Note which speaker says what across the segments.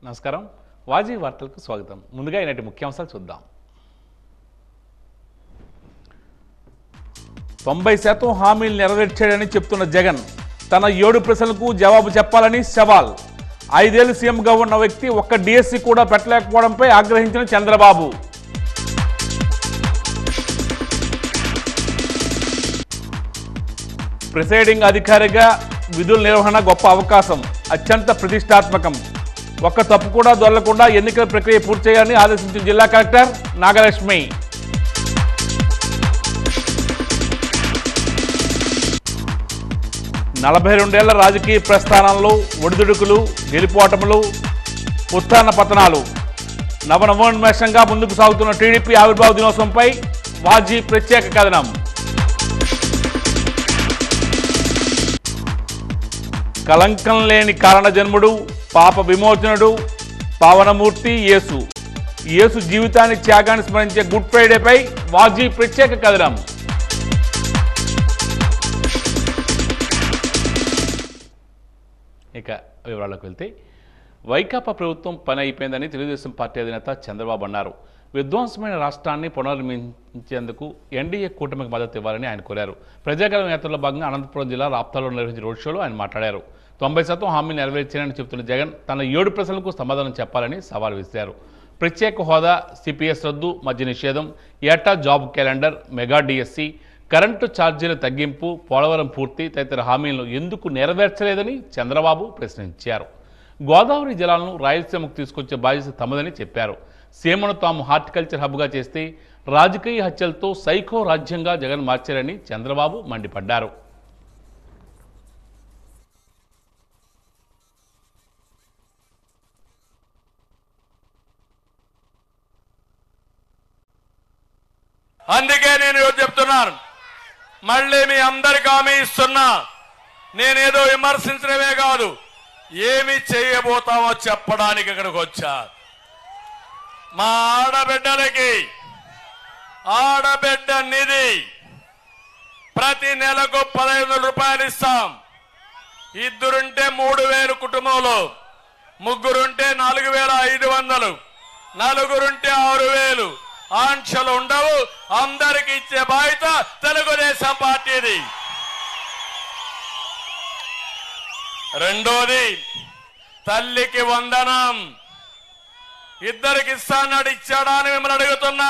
Speaker 1: నమస్కారం వాజీ వార్తలకు స్వాగతం ముందుగా ఈనాటి ముఖ్యాంశాలు చూద్దాం తొంభై శాతం హామీలు నెరవేర్చాడని చెప్తున్న జగన్ తన ఏడు ప్రశ్నలకు జవాబు చెప్పాలని సవాల్ ఐదేళ్లు సీఎంగా ఉన్న వ్యక్తి ఒక్క డిఎస్సి కూడా పెట్టలేకపోవడంపై ఆగ్రహించిన చంద్రబాబు ప్రిసైడింగ్ అధికారిగా విధుల నిర్వహణ గొప్ప అవకాశం అత్యంత ప్రతిష్టాత్మకం ఒక్క తప్పు కూడా దొరలకుండా ఎన్నికల ప్రక్రియ పూర్తి చేయాలని ఆదేశించిన జిల్లా కలెక్టర్ నాగలక్ష్మి నలభై రెండేళ్ల రాజకీయ ప్రస్థానంలో ఒడిదుడుకులు గెలుపోటములు ఉత్థాన పతనాలు నవనవోన్మేషంగా ముందుకు సాగుతున్న టీడీపీ ఆవిర్భావ దినోత్సవంపై వాజీ ప్రత్యేక కథనం కలంకం లేని కారణజన్ముడు పాప విమోచనుడు పావనమూర్తి యేసు యేసు జీవితాన్ని త్యాగాన్ని స్మరించే గుడ్ ఫ్రైడేపై వాజీ ప్రత్యేక కథనం ఇక వివరాలకు వెళ్తే వైకాపా ప్రభుత్వం పని అయిపోయిందని తెలుగుదేశం పార్టీ అధినేత చంద్రబాబు అన్నారు విధ్వంసమైన రాష్ట్రాన్ని పునర్నిర్మించేందుకు ఎన్డీఏ కూటమికి మద్దతు ఇవ్వాలని ఆయన కోరారు ప్రజాగలం యాత్రలో భాగంగా అనంతపురం జిల్లా రాప్తాలో నిర్వహించిన రోడ్ షోలో ఆయన మాట్లాడారు తొంభై శాతం హామీ నెరవేర్చారని చెబుతున్న జగన్ తన ఏడు ప్రశ్నలకు సమాధానం చెప్పాలని సవాల్ విసిరారు ప్రత్యేక హోదా సిపిఎస్ రద్దు మద్య నిషేధం ఏటా job calendar mega DSC current ఛార్జీల తగ్గింపు పోలవరం పూర్తి తదితర హామీలను ఎందుకు నెరవేర్చలేదని చంద్రబాబు ప్రశ్నించారు గోదావరి జలాలను రాయలసీమకు తీసుకొచ్చే బాధ్యత తమదని చెప్పారు సీమను తాము హార్టికల్చర్ హబ్గా చేస్తే రాజకీయ హత్యలతో సైకో రాజ్యంగా జగన్ మార్చారని చంద్రబాబు మండిపడ్డారు
Speaker 2: అందుకే నేను ఈరోజు చెప్తున్నాను మళ్ళీ మీ అందరికి హామీ ఇస్తున్నా నేనేదో విమర్శించడమే కాదు ఏమి చేయబోతామో చెప్పడానికి ఇక్కడికి వచ్చా మా ఆడబిడ్డలకి ఆడబిడ్డ నిధి ప్రతి నెలకు పదహైదు వందల రూపాయలు ఇస్తాం ఇద్దరుంటే మూడు వేలు కుటుంబంలో ముగ్గురుంటే నాలుగు వేల ఐదు వందలు నలుగురుంటే ఆరు వేలు ఆంక్షలు ఉండవు అందరికి ఇచ్చే బాధ్యత తెలుగుదేశం పార్టీది రెండోది తల్లికి వందనం ఇద్దరికి ఇస్తాన్నాడు ఇచ్చాడా అని మిమ్మల్ని అడుగుతున్నా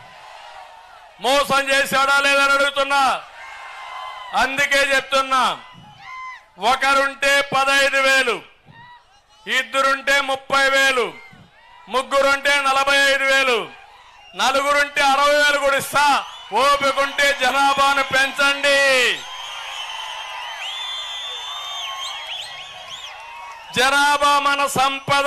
Speaker 2: మోసం చేశాడా లేదని అడుగుతున్నా అందుకే చెప్తున్నా ఒకరుంటే పదహైదు వేలు ఇద్దరుంటే ముప్పై వేలు ముగ్గురుంటే నలభై ఐదు వేలు నలుగురుంటే అరవై వేలు కూడా ఇస్తా ఓపికంటే జనాభాను పెంచండి జనాభా మన సంపద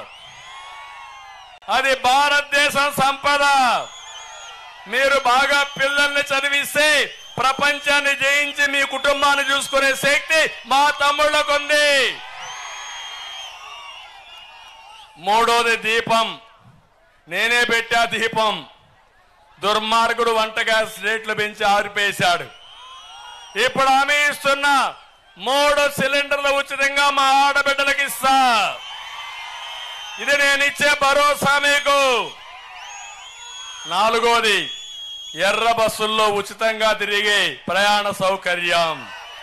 Speaker 2: అది భారతదేశం సంపద మీరు బాగా పిల్లల్ని చదివిస్తే ప్రపంచాన్ని జయించి మీ కుటుంబాన్ని చూసుకునే శక్తి మా తమ్ముళ్ళకు ఉంది మూడోది దీపం నేనే పెట్టా దీపం దుర్మార్గుడు వంట గ్యాస్ రేట్లు పెంచి ఆరిపేశాడు ఇప్పుడు హామీ ఇస్తున్నా మూడు సిలిండర్లు ఉచితంగా మా ఆడబిడ్డలకు ఇస్తా ఇది నేను ఇచ్చే భరోసా మీకు నాలుగోది ఎర్ర బస్సుల్లో ఉచితంగా తిరిగే ప్రయాణ సౌకర్యం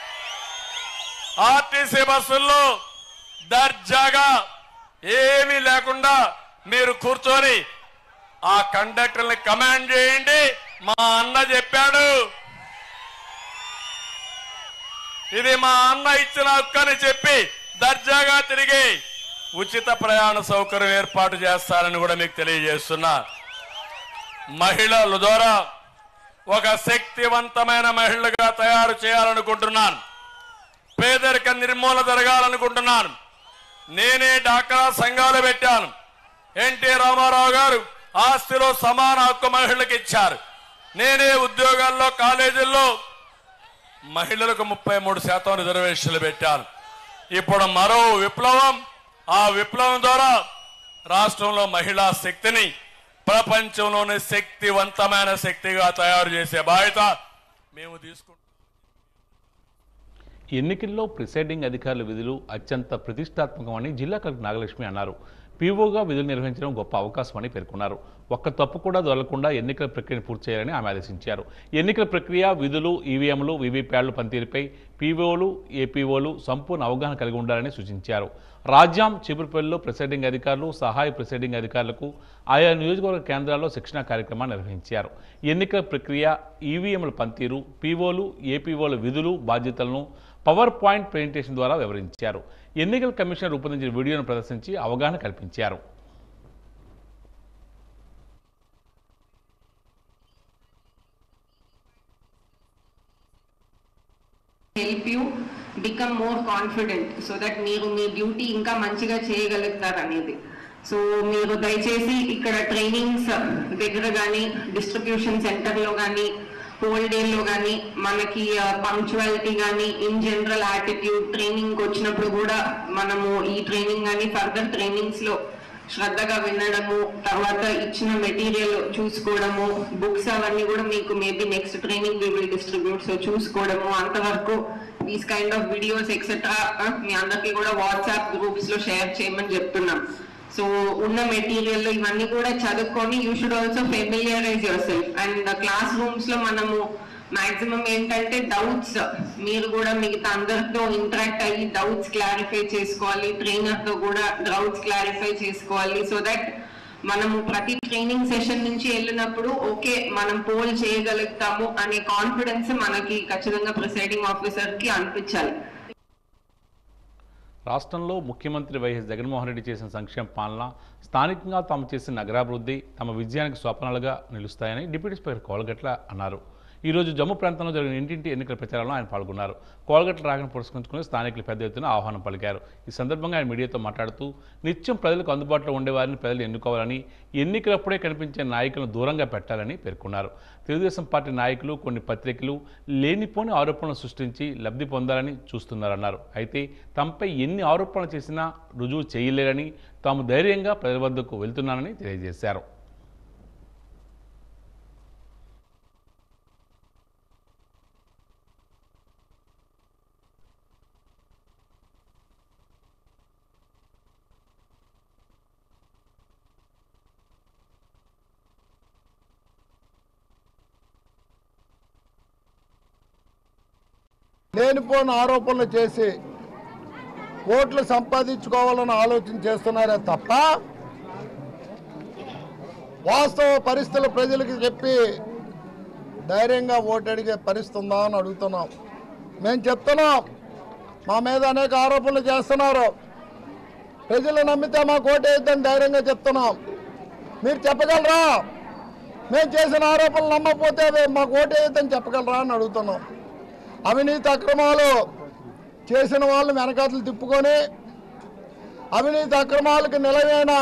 Speaker 2: ఆర్టీసీ బస్సుల్లో దర్జాగా ఏమీ లేకుండా మీరు కూర్చొని ఆ కండక్టర్ని కమాండ్ చేయండి మా అన్న చెప్పాడు ఇది మా అన్న ఇచ్చిన హక్కు అని చెప్పి దర్జాగా తిరిగి ఉచిత ప్రయాణ సౌకర్యం ఏర్పాటు చేస్తారని కూడా మీకు తెలియజేస్తున్నా మహిళల ద్వారా ఒక శక్తివంతమైన మహిళగా తయారు చేయాలనుకుంటున్నాను పేదరిక నిర్మూలన జరగాలనుకుంటున్నాను నేనే డాక్రా సంఘాలు పెట్టాను ఎన్టీ రామారావు గారు ఆస్తిలో సమాన హక్కు మహిళలకు ఇచ్చారు నేనే ఉద్యోగాల్లో కాలేజీల్లో మహిళలకు ముప్పై మూడు శాతం రిజర్వేషన్లు పెట్టాను ఇప్పుడు మరో విప్లవం ఆ విప్లవం ద్వారా రాష్ట్రంలో మహిళా శక్తిని ప్రపంచంలోని శక్తివంతమైన శక్తిగా తయారు చేసే బాధ్యత మేము తీసుకుంటాం
Speaker 1: ఎన్నికల్లో ప్రిసైడింగ్ అధికారుల విధులు అత్యంత ప్రతిష్టాత్మకమని జిల్లా కలెక్టర్ నాగలక్ష్మి అన్నారు పీఓగా విధులు నిర్వహించడం గొప్ప అవకాశమని పేర్కొన్నారు ఒక్క తప్పు కూడా దొరకకుండా ఎన్నికల ప్రక్రియను పూర్తి చేయాలని ఆమె ఆదేశించారు ఎన్నికల ప్రక్రియ విధులు ఈవీఎంలు వీవీప్యాడ్ల పనితీరుపై పీఓలు ఏపీఓలు సంపూర్ణ అవగాహన కలిగి ఉండాలని సూచించారు రాజ్యాం చీపురుపల్లిలో ప్రిసైడింగ్ అధికారులు సహాయ ప్రిసైడింగ్ అధికారులకు ఆయా నియోజకవర్గ కేంద్రాల్లో శిక్షణా కార్యక్రమాన్ని నిర్వహించారు ఎన్నికల ప్రక్రియ ఈవీఎంల పనితీరు పీఓలు ఏపీఓల విధులు బాధ్యతలను పవర్ పాయింట్ ప్రెజెంటేషన్ ద్వారా వివరించారు ఎన్నికల కమిషన్ రూపొందించిన వీడియోను ప్రదర్శించి అవగాహన కల్పించారు
Speaker 3: help you become more confident so that మీరు మీ డ్యూటీ ఇంకా మంచిగా చేయగలుగుతారు అనేది సో మీరు దయచేసి ఇక్కడ ట్రైనింగ్స్ దగ్గర కానీ డిస్ట్రిబ్యూషన్ సెంటర్లో కానీ హోల్ డేలో కానీ మనకి పంక్చువాలిటీ కానీ ఇన్ జనరల్ యాటిట్యూడ్ ట్రైనింగ్ వచ్చినప్పుడు కూడా మనము ఈ ట్రైనింగ్ కానీ ఫర్దర్ ట్రైనింగ్స్ లో శ్రద్ధగా వినడము తర్వాత ఇచ్చిన మెటీరియల్ చూసుకోవడము బుక్స్ అవన్నీ కూడా మీకు maybe next training we will distribute so చూసుకోవడము అంతవరకు these kind of videos etcetera మీ అందరికీ కూడా వాట్సాప్ గ్రూప్స్ లో షేర్ చేయమని చెప్తున్నాం సో ఉన్న మెటీరియల్ ఇవన్నీ కూడా చదువుకొని you should also familiarise yourself and classrooms లో మనము మాక్సిమం ఏంటంటే డౌట్స్ మీరు కూడా మిగతా అందరితో ఇంటరాక్ట్ అయ్యి డౌట్స్ క్లారిఫై చేసుకోవాలి ట్రైనర్ తో కూడా డౌట్స్ క్లారిఫై చేసుకోవాలి సో దట్ మనము ప్రతి ట్రైనింగ్ సెషన్ నుంచి వెళ్ళినప్పుడు ఓకే మనం పోల్ చేయగలుగుతాము అనే కాన్ఫిడెన్స్ మనకి ఖచ్చితంగా ప్రిసైడింగ్ ఆఫీసర్ కి అనిపించాలి
Speaker 1: రాష్ట్రంలో ముఖ్యమంత్రి వైఎస్ జగన్మోహన్ రెడ్డి చేసిన సంక్షేమ పాలన స్థానికంగా తాము చేసిన నగరాభివృద్ధి తమ విజయానికి స్వప్నాలుగా నిలుస్తాయని డిప్యూటీ స్పీకర్ కోలగట్ల అన్నారు ఈరోజు జమ్మూ ప్రాంతంలో జరిగిన ఇంటింటి ఎన్నికల ప్రచారంలో ఆయన పాల్గొన్నారు కోలగట్ల రాకను పురస్కరించుకుని స్థానికులు పెద్ద ఎత్తున ఆహ్వానం పలికారు ఈ సందర్భంగా ఆయన మీడియాతో మాట్లాడుతూ నిత్యం ప్రజలకు అందుబాటులో ఉండేవారిని ప్రజలు ఎన్నుకోవాలని ఎన్నికలప్పుడే కనిపించే నాయకులను దూరంగా పెట్టాలని పేర్కొన్నారు తెలుగుదేశం పార్టీ నాయకులు కొన్ని పత్రికలు లేనిపోని ఆరోపణలు సృష్టించి లబ్ధి పొందాలని చూస్తున్నారన్నారు అయితే తమపై ఎన్ని ఆరోపణలు చేసినా రుజువు చేయలేరని తాము ధైర్యంగా ప్రజల వద్దకు వెళ్తున్నానని తెలియజేశారు
Speaker 4: లేనిపోని ఆరోపణలు చేసి ఓట్లు సంపాదించుకోవాలని ఆలోచన చేస్తున్నారే తప్ప వాస్తవ పరిస్థితులు ప్రజలకు చెప్పి ధైర్యంగా ఓటు అడిగే పరిస్థితి ఉందా అని అడుగుతున్నాం మేము చెప్తున్నాం మా మీద అనేక ఆరోపణలు చేస్తున్నారు ప్రజలు నమ్మితే మాకు ఓటు వేయద్దని ధైర్యంగా చెప్తున్నాం మీరు చెప్పగలరా మేము చేసిన ఆరోపణలు నమ్మకపోతే అవి మాకు ఓటు వేయద్దని చెప్పగలరా అని అడుగుతున్నాం అవినీతి అక్రమాలు చేసిన వాళ్ళు వెనకాతలు తిప్పుకొని అవినీతి అక్రమాలకు నిలవైన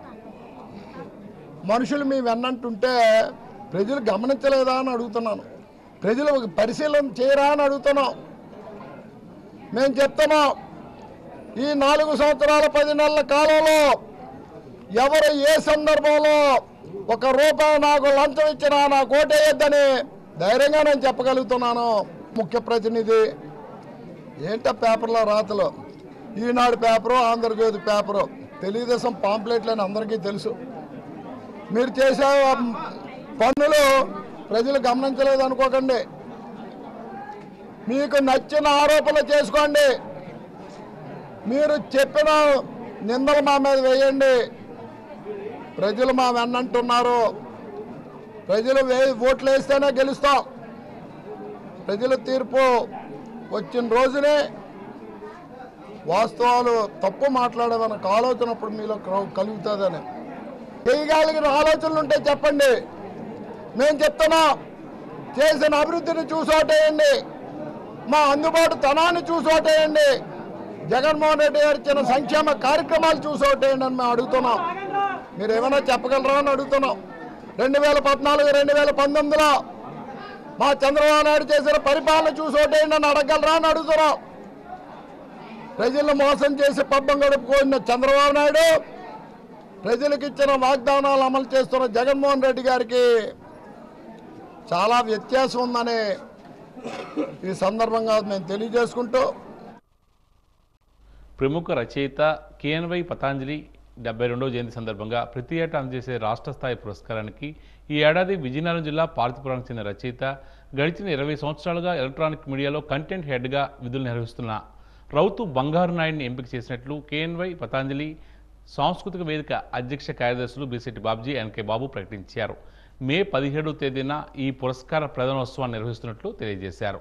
Speaker 4: మనుషులు మీ వెన్నంటుంటే ప్రజలు గమనించలేదా అని అడుగుతున్నాను ప్రజలు ఒక పరిశీలన చేయరా అని అడుగుతున్నాం మేము చెప్తున్నాం ఈ నాలుగు సంవత్సరాల పది నెలల కాలంలో ఎవరు ఏ సందర్భంలో ఒక రూపాయి నాకు లంచం ఇచ్చినా నాకు ఓటేయొద్దని ధైర్యంగా నేను చెప్పగలుగుతున్నాను ముఖ్య ప్రతినిధి ఏంట పేపర్లో రాతలు ఈనాడు పేపరు ఆంధ్రజ్యోతి పేపరు తెలుగుదేశం పాంప్లెట్లు అని అందరికీ తెలుసు మీరు చేసే పనులు ప్రజలు గమనించలేదు అనుకోకండి మీకు నచ్చిన ఆరోపణలు చేసుకోండి మీరు చెప్పిన నిందలు మా మీద వేయండి ప్రజలు మా వెన్నంటున్నారు ప్రజలు వే ఓట్లు వేస్తేనే గెలుస్తాం ప్రజల తీర్పు వచ్చిన రోజునే వాస్తవాలు తప్పు మాట్లాడేదన్న ఆలోచన అప్పుడు మీలో కలు- కలుగుతుందని చేయగలిగిన ఆలోచనలు ఉంటే చెప్పండి మేము చెప్తున్నాం చేసిన అభివృద్ధిని చూసోటేయండి మా అందుబాటు తనాన్ని చూసోటేయండి జగన్మోహన్ రెడ్డి గారు ఇచ్చిన సంక్షేమ కార్యక్రమాలు చూసోటేయండి అని మేము అడుగుతున్నాం మీరు ఏమైనా చెప్పగలరా అని అడుగుతున్నాం రెండు వేల పద్నాలుగు రెండు వేల పంతొమ్మిదిలో మా చంద్రబాబు నాయుడు చేసిన పరిపాలన చూసోటేయండి అని అడగలరా అని అడుగుతున్నాం ప్రజలను మోసం చేసి పబ్బం గడుపుకున్న చంద్రబాబు నాయుడు ప్రజలకు ఇచ్చిన వాగ్దానాలు అమలు చేస్తున్న జగన్మోహన్ రెడ్డి గారికి చాలా వ్యత్యాసం ఉందని ఈ సందర్భంగా మేము తెలియజేసుకుంటూ
Speaker 1: ప్రముఖ రచయిత కేఎన్వై పతాంజలి డెబ్బై రెండవ జయంతి సందర్భంగా ప్రతి ఏటా అందజేసే రాష్ట్ర స్థాయి పురస్కారానికి ఈ ఏడాది విజయనగరం జిల్లా పార్వతీపురానికి చెందిన రచయిత గడిచిన ఇరవై సంవత్సరాలుగా ఎలక్ట్రానిక్ మీడియాలో కంటెంట్ హెడ్గా విధులు నిర్వహిస్తున్న రౌతు బంగారు నాయుడిని ఎంపిక చేసినట్లు కేఎన్వై పతాంజలి సాంస్కృతిక వేదిక అధ్యక్ష కార్యదర్శులు బిశెట్టి బాబ్జీ ఎన్కే బాబు ప్రకటించారు మే పదిహేడవ తేదీన ఈ పురస్కార ప్రదానోత్సవాన్ని నిర్వహిస్తున్నట్లు తెలియజేశారు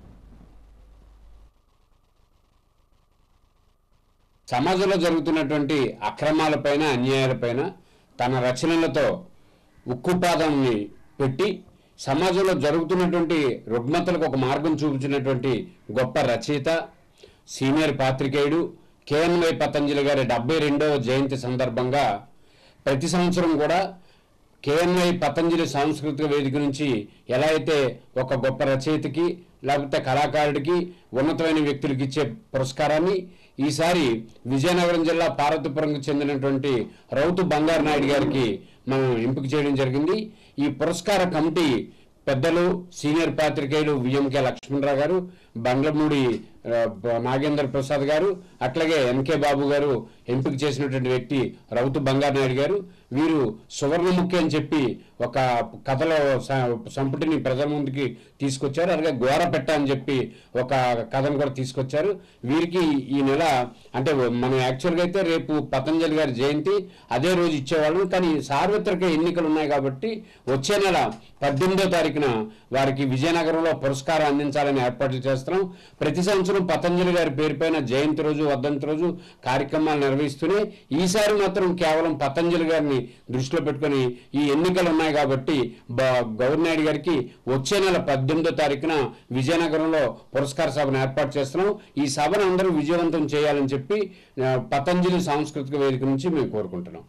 Speaker 5: సమాజంలో జరుగుతున్నటువంటి అక్రమాలపైన అన్యాయాలపైన తన రచనలతో ఉక్కుపాదాన్ని పెట్టి సమాజంలో జరుగుతున్నటువంటి రుగ్మతలకు ఒక మార్గం చూపించినటువంటి గొప్ప రచయిత సీనియర్ పాత్రికేయుడు కేఎన్వై పతంజలి గారి డెబ్బై రెండవ జయంతి సందర్భంగా ప్రతి సంవత్సరం కూడా కేఎన్ఐ పతంజలి సాంస్కృతిక వేదిక నుంచి ఎలా అయితే ఒక గొప్ప రచయితకి లేకపోతే కళాకారుడికి ఉన్నతమైన వ్యక్తులకి ఇచ్చే పురస్కారాన్ని ఈసారి విజయనగరం జిల్లా పార్వతీపురంకు చెందినటువంటి రౌతు బంగారు నాయుడు గారికి మనం ఎంపిక చేయడం జరిగింది ఈ పురస్కార కమిటీ పెద్దలు సీనియర్ పాత్రికేయులు విఎంకే లక్ష్మణరావు గారు బండ్లమూడి ఆ, బ- నాగేంద్ర ప్రసాద్ గారు అట్లాగే ఎన్కే బాబు గారు ఎంపిక చేసినటువంటి వ్యక్తి రౌతు బంగారు నాయుడు గారు వీరు సువర్ణముఖి అని చెప్పి ఒక కథలో స- సంపుటిని ప్రజల ముందుకి తీసుకొచ్చారు అలాగే గోరపెట్ట అని చెప్పి ఒక కథను కూడా తీసుకొచ్చారు వీరికి ఈ నెల అంటే మనం యాక్చువల్గా అయితే రేపు పతంజలి గారి జయంతి అదే రోజు ఇచ్చేవాళ్ళం కానీ సార్వత్రిక ఎన్నికలు ఉన్నాయి కాబట్టి వచ్చే నెల పద్దెనిమిదో తారీఖున వారికి విజయనగరంలో పురస్కారం అందించాలని ఏర్పాట్లు చేస్తున్నాం ప్రతి సంవత్సరం పతంజలి గారి పేరుపైన జయంతి రోజు వర్ధంతి రోజు కార్యక్రమాలు నిర్వహిస్తూనే ఈసారి మాత్రం కేవలం పతంజలి గారిని దృష్టిలో పెట్టుకొని ఈ ఎన్నికలు ఉన్నాయి కాబట్టి బ- గౌరవ్ నాయుడు గారికి వచ్చే నెల పద్దెనిమిదో తారీఖున విజయనగరంలో పురస్కార సభను ఏర్పాటు చేస్తున్నాం ఈ సభను అందరూ విజయవంతం చేయాలని చెప్పి ఆ, పతంజలి సాంస్కృతిక వేదిక నుంచి మేము కోరుకుంటున్నాం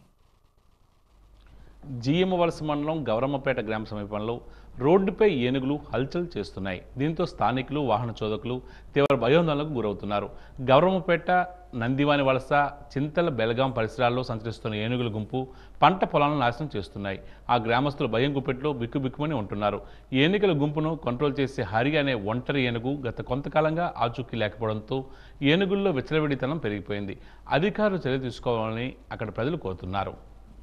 Speaker 1: జిఎం వలస మండలం గౌరమ్మపేట గ్రామ సమీపంలో రోడ్డుపై ఏనుగులు హల్చల్ చేస్తున్నాయి దీంతో స్థానికులు వాహన చోదకులు తీవ్ర భయోందనలకు గురవుతున్నారు గౌరమ్మపేట నందివాని వలస చింతల బెలగాం పరిసరాల్లో సంచరిస్తున్న ఏనుగుల గుంపు పంట పొలాలను నాశనం చేస్తున్నాయి ఆ గ్రామస్తులు భయం గుప్పెట్లో బిక్కుబిక్కుమని ఉంటున్నారు ఏనుగుల గుంపును కంట్రోల్ చేసే హరి అనే ఒంటరి ఏనుగు గత కొంతకాలంగా ఆచూకీ లేకపోవడంతో ఏనుగుల్లో విచ్చలవిడితనం పెరిగిపోయింది అధికారులు చర్య తీసుకోవాలని అక్కడ ప్రజలు కోరుతున్నారు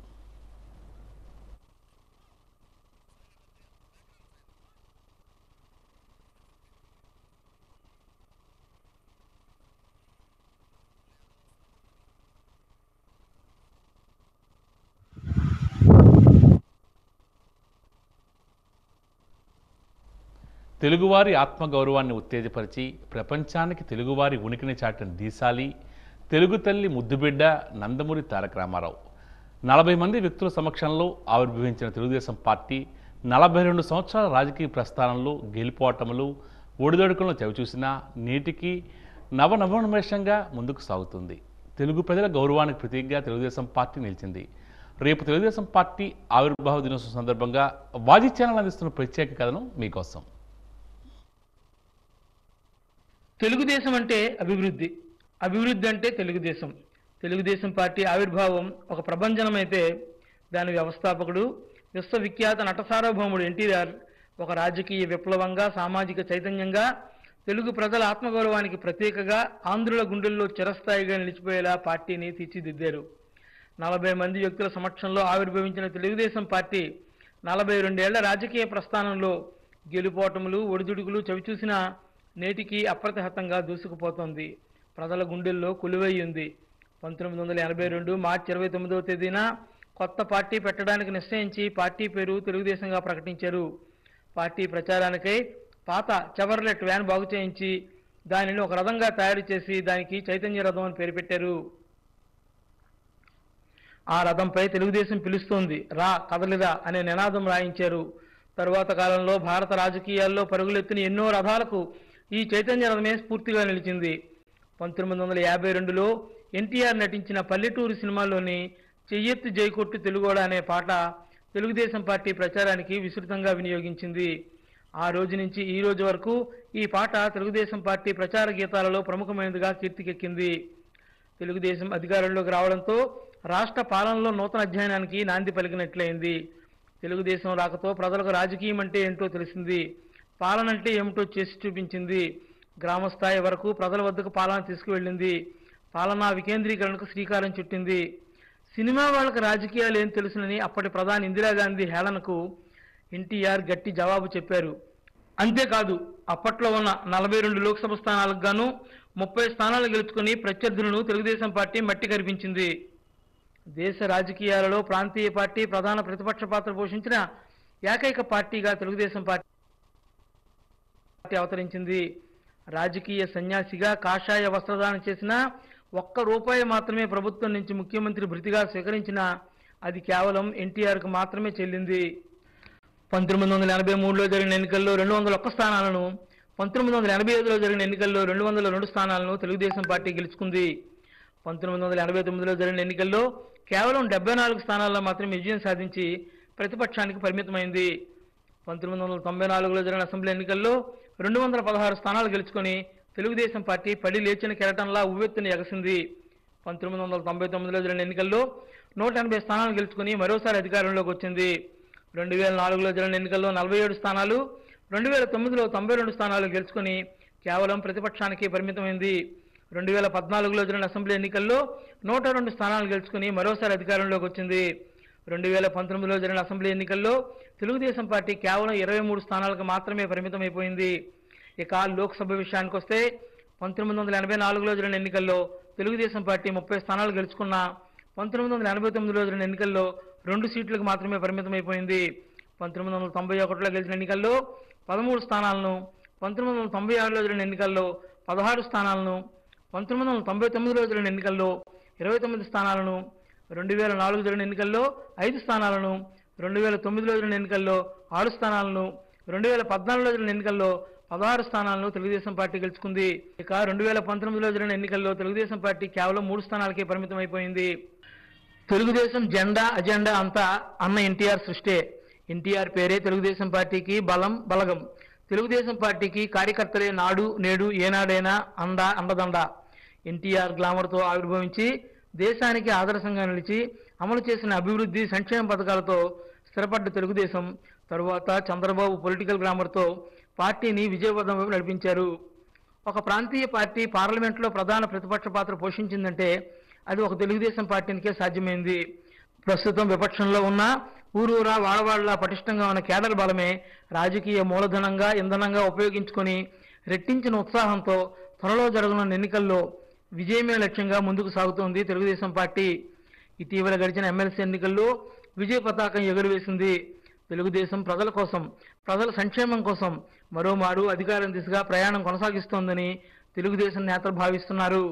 Speaker 1: తెలుగువారి ఆత్మగౌరవాన్ని ఉత్తేజపరిచి ప్రపంచానికి తెలుగువారి ఉనికిని చాటిన దీశాలి తెలుగు తల్లి ముద్దుబిడ్డ నందమూరి తారక రామారావు నలభై మంది వ్యక్తుల సమక్షంలో ఆవిర్భవించిన తెలుగుదేశం పార్టీ నలభై రెండు సంవత్సరాల రాజకీయ ప్రస్థానంలో గెలుపోటములు ఒడిదొడుకులను చవిచూసినా నేటికి నవనవోన్మేషంగా ముందుకు సాగుతుంది తెలుగు ప్రజల గౌరవానికి ప్రతీకగా తెలుగుదేశం పార్టీ నిలిచింది రేపు తెలుగుదేశం పార్టీ ఆవిర్భావ దినోత్సవం సందర్భంగా వాజీ ఛానల్ అందిస్తున్న ప్రత్యేక కథనం మీకోసం
Speaker 6: తెలుగుదేశం అంటే అభివృద్ధి అభివృద్ధి అంటే తెలుగుదేశం తెలుగుదేశం పార్టీ ఆవిర్భావం ఒక ప్రభంజనమైతే దాని వ్యవస్థాపకుడు విశ్వవిఖ్యాత నట సార్వభౌముడు ఎన్టీఆర్ ఒక రాజకీయ విప్లవంగా సామాజిక చైతన్యంగా తెలుగు ప్రజల ఆత్మగౌరవానికి ప్రతీకగా ఆంధ్రుల గుండెల్లో చిరస్థాయిగా నిలిచిపోయేలా పార్టీని తీర్చిదిద్దారు నలభై మంది వ్యక్తుల సమక్షంలో ఆవిర్భవించిన తెలుగుదేశం పార్టీ నలభై రెండేళ్ల రాజకీయ ప్రస్థానంలో గెలుపోటములు ఒడిదుడుకులు చవిచూసిన నేటికి అప్రతిహతంగా దూసుకుపోతోంది ప్రజల గుండెల్లో కొలువై ఉంది పంతొమ్మిది వందల ఎనభై రెండు మార్చి ఇరవై తొమ్మిదవ తేదీన కొత్త పార్టీ పెట్టడానికి నిశ్చయించి పార్టీ పేరు తెలుగుదేశంగా ప్రకటించారు పార్టీ ప్రచారానికై పాత చెవర్లెట్ వ్యాన్ బాగు చేయించి దానిని ఒక రథంగా తయారు చేసి దానికి చైతన్య రథం అని పేరు పెట్టారు ఆ రథంపై తెలుగుదేశం పిలుస్తోంది రా కదలిరా అనే నినాదం రాయించారు తరువాత కాలంలో భారత రాజకీయాల్లో పరుగులెత్తిన ఎన్నో రథాలకు ఈ చైతన్య రథమే స్ఫూర్తిగా నిలిచింది పంతొమ్మిది వందల యాభై రెండులో ఎన్టీఆర్ నటించిన పల్లెటూరు సినిమాలోని చెయ్యెత్తి జైకొట్టు తెలుగోడ అనే పాట తెలుగుదేశం పార్టీ ప్రచారానికి విస్తృతంగా వినియోగించింది ఆ రోజు నుంచి ఈ రోజు వరకు ఈ పాట తెలుగుదేశం పార్టీ ప్రచార గీతాలలో ప్రముఖమైనదిగా కీర్తికెక్కింది తెలుగుదేశం అధికారంలోకి రావడంతో రాష్ట్ర పాలనలో నూతన అధ్యయనానికి నాంది పలికినట్లయింది తెలుగుదేశం రాకతో ప్రజలకు రాజకీయం అంటే ఏంటో తెలిసింది పాలన అంటే ఏమిటో చేసి చూపించింది గ్రామ స్థాయి వరకు ప్రజల వద్దకు పాలన తీసుకువెళ్ళింది పాలనా వికేంద్రీకరణకు శ్రీకారం చుట్టింది సినిమా వాళ్ళకి రాజకీయాలు ఏం తెలుసునని అప్పటి ప్రధాని ఇందిరాగాంధీ హేళనకు ఎన్టీఆర్ గట్టి జవాబు చెప్పారు అంతేకాదు అప్పట్లో ఉన్న నలభై రెండు లోక్సభ స్థానాలకు గాను ముప్పై స్థానాలు గెలుచుకుని ప్రత్యర్థులను తెలుగుదేశం పార్టీ మట్టి కనిపించింది దేశ రాజకీయాలలో ప్రాంతీయ పార్టీ ప్రధాన ప్రతిపక్ష పాత్ర పోషించిన ఏకైక పార్టీగా తెలుగుదేశం పార్టీ అవతరించింది రాజకీయ సన్యాసిగా కాషాయ వస్త్రదానం చేసిన ఒక్క రూపాయి మాత్రమే ప్రభుత్వం నుంచి ముఖ్యమంత్రి భృతిగా స్వీకరించిన అది కేవలం ఎన్టీఆర్కు మాత్రమే చెల్లింది పంతొమ్మిది వందల ఎనభై మూడులో జరిగిన ఎన్నికల్లో రెండు వందల ఒక్క స్థానాలను పంతొమ్మిది వందల ఎనభై ఐదులో జరిగిన ఎన్నికల్లో రెండు వందల రెండు స్థానాలను తెలుగుదేశం పార్టీ గెలుచుకుంది పంతొమ్మిది వందల ఎనభై తొమ్మిదిలో జరిగిన ఎన్నికల్లో కేవలం డెబ్బై నాలుగు స్థానాల్లో మాత్రమే విజయం సాధించి ప్రతిపక్షానికి పరిమితమైంది పంతొమ్మిది వందల తొంభై నాలుగులో జరిగిన అసెంబ్లీ ఎన్నికల్లో రెండు వందల పదహారు స్థానాలు గెలుచుకొని తెలుగుదేశం పార్టీ పడి లేచిన కెరటంలా ఉవ్వెత్తున ఎగసింది పంతొమ్మిది వందల తొంభై తొమ్మిదిలో జరిగిన ఎన్నికల్లో నూట ఎనభై స్థానాలు గెలుచుకొని మరోసారి అధికారంలోకి వచ్చింది రెండు వేల నాలుగులో జరిగిన ఎన్నికల్లో నలభై ఏడు స్థానాలు రెండు వేల తొమ్మిదిలో తొంభై రెండు స్థానాలు గెలుచుకొని కేవలం ప్రతిపక్షానికి పరిమితమైంది రెండు వేల పద్నాలుగులో జరిగిన అసెంబ్లీ ఎన్నికల్లో నూట రెండు స్థానాలు గెలుచుకొని మరోసారి అధికారంలోకి వచ్చింది రెండు వేల పంతొమ్మిదిలో జరిగిన అసెంబ్లీ ఎన్నికల్లో తెలుగుదేశం పార్టీ కేవలం ఇరవై మూడు స్థానాలకు మాత్రమే పరిమితమైపోయింది ఇక లోక్సభ విషయానికి వస్తే పంతొమ్మిది వందల ఎనభై నాలుగులో జరిగిన ఎన్నికల్లో తెలుగుదేశం పార్టీ ముప్పై స్థానాలు గెలుచుకున్న పంతొమ్మిది వందల ఎనభై తొమ్మిదిలో జరిగిన ఎన్నికల్లో రెండు సీట్లకు మాత్రమే పరిమితమైపోయింది పంతొమ్మిది వందల తొంభై ఒకటిలో గెలిచిన ఎన్నికల్లో పదమూడు స్థానాలను పంతొమ్మిది వందల తొంభై ఆరులో జరిగిన ఎన్నికల్లో పదహారు స్థానాలను పంతొమ్మిది వందల తొంభై తొమ్మిదిలో జరిగిన ఎన్నికల్లో ఇరవై తొమ్మిది స్థానాలను రెండు వేల నాలుగు జరిగిన ఎన్నికల్లో ఐదు స్థానాలను రెండు వేల తొమ్మిదిలో జరిగిన ఎన్నికల్లో ఆరు స్థానాలను రెండు వేల పద్నాలుగులో జరిగిన ఎన్నికల్లో పదహారు స్థానాలను తెలుగుదేశం పార్టీ గెలుచుకుంది ఇక రెండు వేల పంతొమ్మిదిలో జరిగిన ఎన్నికల్లో తెలుగుదేశం పార్టీ కేవలం మూడు స్థానాలకే పరిమితమైపోయింది తెలుగుదేశం జెండా అజెండా అంతా అన్న ఎన్టీఆర్ సృష్టే ఎన్టీఆర్ పేరే తెలుగుదేశం పార్టీకి బలం బలగం తెలుగుదేశం పార్టీకి కార్యకర్తలే నాడు నేడు ఏనాడైనా అండ అండదండ ఎన్టీఆర్ గ్లామర్తో ఆవిర్భవించి దేశానికి ఆదర్శంగా నిలిచి అమలు చేసిన అభివృద్ధి సంక్షేమ పథకాలతో స్థిరపడ్డ తెలుగుదేశం తరువాత చంద్రబాబు పొలిటికల్ గ్లామర్తో పార్టీని విజయపథం వైపు నడిపించారు ఒక ప్రాంతీయ పార్టీ పార్లమెంట్లో ప్రధాన ప్రతిపక్ష పాత్ర పోషించిందంటే అది ఒక తెలుగుదేశం పార్టీనికే సాధ్యమైంది ప్రస్తుతం విపక్షంలో ఉన్న ఊరూరా వాడవాడలా పటిష్టంగా ఉన్న కేడర్ బలమే రాజకీయ మూలధనంగా ఇంధనంగా ఉపయోగించుకొని రెట్టించిన ఉత్సాహంతో త్వరలో జరగనున్న ఎన్నికల్లో విజయమే లక్ష్యంగా ముందుకు సాగుతోంది తెలుగుదేశం పార్టీ ఇటీవల గడిచిన ఎమ్మెల్సీ ఎన్నికల్లో విజయ పతాకం ఎగురవేసింది తెలుగుదేశం ప్రజల కోసం ప్రజల సంక్షేమం కోసం మరోమారు అధికారం దిశగా ప్రయాణం కొనసాగిస్తోందని తెలుగుదేశం నేతలు భావిస్తున్నారు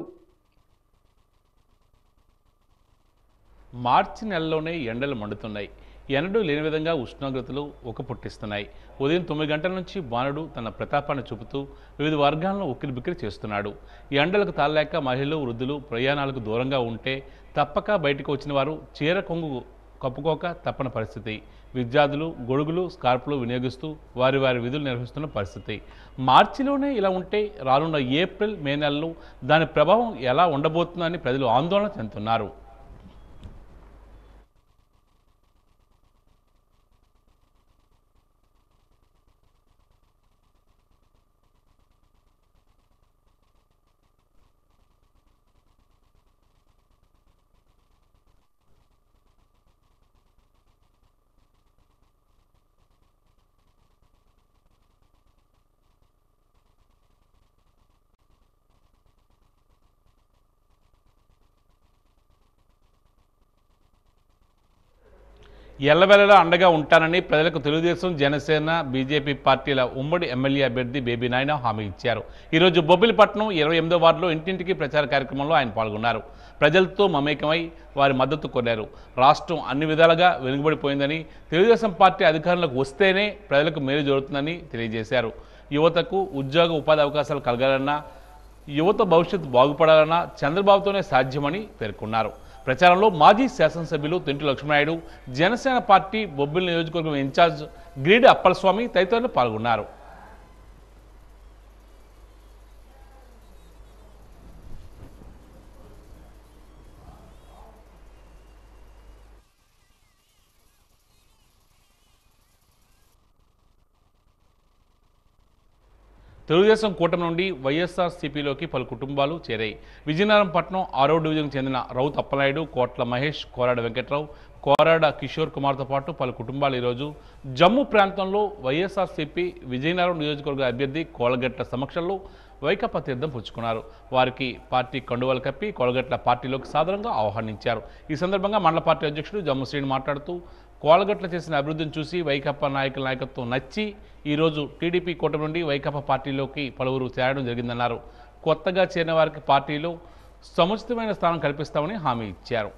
Speaker 1: మార్చి నెలలోనే ఎండలు మండుతున్నాయి ఎన్నడూ లేని విధంగా ఉష్ణోగ్రతలు ఒక పుట్టిస్తున్నాయి ఉదయం తొమ్మిది గంటల నుంచి బాణుడు తన ప్రతాపాన్ని చూపుతూ వివిధ వర్గాలను ఉక్కిరి బిక్కిరి చేస్తున్నాడు ఈ ఎండలకు తాళలేక మహిళలు వృద్ధులు ప్రయాణాలకు దూరంగా ఉంటే తప్పక బయటకు వచ్చిన వారు చీర కొంగు కప్పుకోక తప్పని పరిస్థితి విద్యార్థులు గొడుగులు స్కార్పులు వినియోగిస్తూ వారి వారి విధులు నిర్వహిస్తున్న పరిస్థితి మార్చిలోనే ఇలా ఉంటే రానున్న ఏప్రిల్ మే నెలలు దాని ప్రభావం ఎలా ఉండబోతుందని ప్రజలు ఆందోళన చెందుతున్నారు ఎల్లవెల్లలా అండగా ఉంటానని ప్రజలకు తెలుగుదేశం జనసేన బీజేపీ పార్టీల ఉమ్మడి ఎమ్మెల్యే అభ్యర్థి బేబీ నాయన హామీ ఇచ్చారు ఈరోజు బొబ్బిలిపట్నం ఇరవై ఎనిమిదో వార్డులో ఇంటింటికి ప్రచార కార్యక్రమంలో ఆయన పాల్గొన్నారు ప్రజలతో మమేకమై వారి మద్దతు కోరారు రాష్ట్రం అన్ని విధాలుగా వెనుకబడిపోయిందని తెలుగుదేశం పార్టీ అధికారంలోకి వస్తేనే ప్రజలకు మేలు జరుగుతుందని తెలియజేశారు యువతకు ఉద్యోగ ఉపాధి అవకాశాలు కలగాలన్నా యువత భవిష్యత్తు బాగుపడాలన్నా చంద్రబాబుతోనే సాధ్యమని పేర్కొన్నారు ప్రచారంలో మాజీ శాసనసభ్యులు తెంటి లక్ష్మణాయుడు జనసేన పార్టీ బొబ్బిలి నియోజకవర్గం ఇన్ఛార్జ్ గ్రీడి అప్పలస్వామి తదితరులు పాల్గొన్నారు తెలుగుదేశం కూటమి నుండి వైఎస్ఆర్ సిపిలోకి పలు కుటుంబాలు చేరాయి విజయనగరం పట్నం ఆరో డివిజన్కు చెందిన రౌత్ అప్పలనాయుడు కోట్ల మహేష్ కోరాడ వెంకట్రావు కోరాడ కిషోర్ కుమార్తో పాటు పలు కుటుంబాలు ఈరోజు జమ్మూ ప్రాంతంలో వైఎస్ఆర్సీపీ విజయనగరం నియోజకవర్గ అభ్యర్థి కోలగట్ల సమక్షంలో వైకాపా తీర్థం పుచ్చుకున్నారు వారికి పార్టీ కండువాలు కప్పి కోలగట్ల పార్టీలోకి సాధారణంగా ఆహ్వానించారు ఈ సందర్భంగా మండల పార్టీ అధ్యక్షుడు జమ్ము శ్రీని మాట్లాడుతూ కోలగట్ల చేసిన అభివృద్ధిని చూసి వైకాపా నాయకుల నాయకత్వం నచ్చి ఈరోజు టీడీపీ కూటమి నుండి వైకాపా పార్టీలోకి పలువురు చేరడం జరిగిందన్నారు కొత్తగా చేరిన వారికి పార్టీలో సముచితమైన స్థానం కల్పిస్తామని హామీ ఇచ్చారు